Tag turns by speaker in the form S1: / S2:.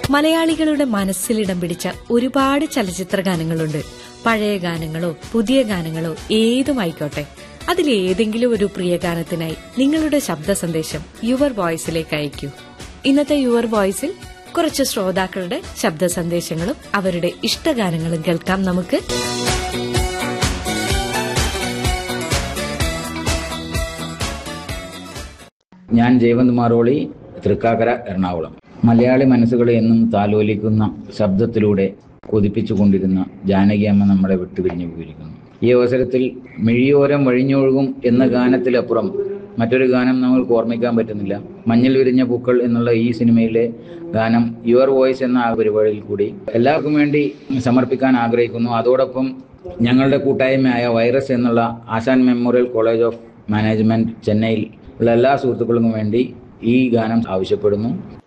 S1: മലയാളികളുടെ മനസ്സിലിടം പിടിച്ച ഒരുപാട് ചലച്ചിത്ര ഗാനങ്ങളുണ്ട് പഴയ ഗാനങ്ങളോ പുതിയ ഗാനങ്ങളോ ഏതുമായിക്കോട്ടെ അതിലേതെങ്കിലും ഒരു പ്രിയ ഗാനത്തിനായി നിങ്ങളുടെ ശബ്ദ സന്ദേശം യുവർ വോയിസിലേക്ക് അയക്കൂ ഇന്നത്തെ യുവർ വോയിസിൽ കുറച്ച് ശ്രോതാക്കളുടെ ശബ്ദ സന്ദേശങ്ങളും അവരുടെ ഇഷ്ടഗാനങ്ങളും കേൾക്കാം നമുക്ക്
S2: ഞാൻ ജയവന്ത് മാറോളി തൃക്കാക്കര എറണാകുളം മലയാളി മനസ്സുകളെ എന്നും താലോലിക്കുന്ന ശബ്ദത്തിലൂടെ കൊതിപ്പിച്ചുകൊണ്ടിരുന്ന ജാനകിയമ്മ നമ്മളെ വിട്ടുപിരിഞ്ഞു പോയിരിക്കുന്നു ഈ അവസരത്തിൽ മിഴിയോരം വഴിഞ്ഞൊഴുകും എന്ന ഗാനത്തിലപ്പുറം മറ്റൊരു ഗാനം നമ്മൾക്ക് ഓർമ്മിക്കാൻ പറ്റുന്നില്ല മഞ്ഞൾ വിരിഞ്ഞ പൂക്കൾ എന്നുള്ള ഈ സിനിമയിലെ ഗാനം യുവർ വോയിസ് എന്ന ആ പരിപാടിയിൽ കൂടി എല്ലാവർക്കും വേണ്ടി സമർപ്പിക്കാൻ ആഗ്രഹിക്കുന്നു അതോടൊപ്പം ഞങ്ങളുടെ കൂട്ടായ്മയായ വൈറസ് എന്നുള്ള Asan memorial college of management ചെന്നൈയിൽ ഉള്ള എല്ലാ സുഹൃത്തുക്കൾക്കും വേണ്ടി ഈ ഗാനം ആവശ്യപ്പെടുന്നു